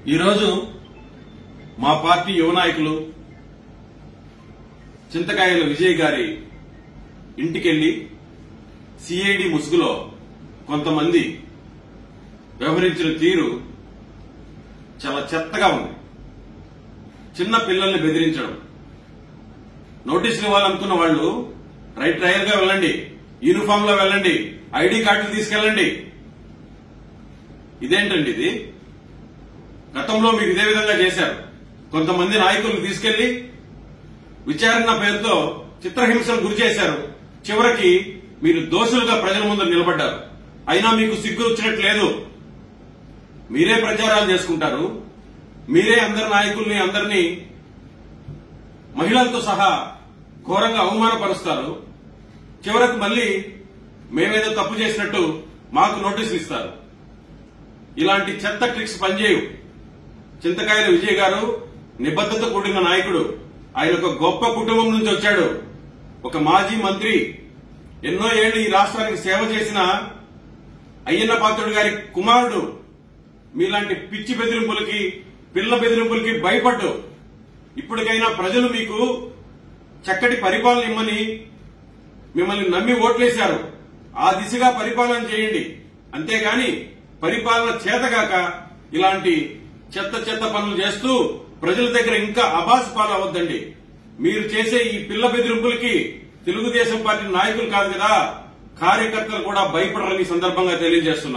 ఈరోజు మా పార్టీ యువ నాయకులు చింతకాయల విజయ్ గారి ఇంటికెళ్లి సిఐడి ముసుగులో కొంతమంది వ్యవహరించిన తీరు చాలా చెత్తగా ఉంది చిన్న పిల్లల్ని బెదిరించడం నోటీసులు ఇవ్వాలనుకున్న వాళ్ళు రైట్ ట్రయల్ గా వెళ్ళండి యూనిఫామ్ లో వెళ్ళండి ఐడి కార్డులు తీసుకెళ్ళండి ఇదేంటండి ఇది గతంలో మీరు ఇదే విధంగా చేశారు కొంతమంది నాయకులను తీసుకెళ్లి విచారణ పేరుతో చిత్రహింసలు గురి చేశారు చివరికి మీరు దోషులుగా ప్రజల ముందు నిలబడ్డారు అయినా మీకు సిగ్గు వచ్చినట్లేదు మీరే ప్రచారాలు చేసుకుంటారు మీరే అందరి నాయకుల్ని అందరినీ మహిళలతో సహా ఘోరంగా అవమానపరుస్తారు చివరకు మళ్ళీ మేమేదో తప్పు చేసినట్టు మాకు నోటీసులు ఇస్తారు ఇలాంటి చెత్త ట్రిక్స్ పనిచేయవు చింతకాయల విజయ్ గారు నిబద్దత కూడిన నాయకుడు ఆయన ఒక గొప్ప కుటుంబం నుంచి వచ్చాడు ఒక మాజీ మంత్రి ఎన్నో ఏళ్లు ఈ రాష్ట్రానికి సేవ చేసిన అయ్యన్న పాత్రుడు గారి కుమారుడు మీలాంటి పిచ్చి బెదిరింపులకి పిల్ల బెదిరింపులకి భయపడ్డు ఇప్పటికైనా ప్రజలు మీకు చక్కటి పరిపాలన ఇమ్మని మిమ్మల్ని నమ్మి ఓట్లేశారు ఆ దిశగా పరిపాలన చేయండి అంతేగాని పరిపాలన చేతగాక ఇలాంటి చెత్త చెత్త పనులు చేస్తూ ప్రజల దగ్గర ఇంకా అబాస్ పాలవద్దండి మీరు చేసే ఈ పిల్ల బెదిరింపులకి తెలుగుదేశం పార్టీ నాయకులు కాదు కదా కార్యకర్తలు కూడా భయపడరని ఈ సందర్భంగా తెలియజేస్తున్నారు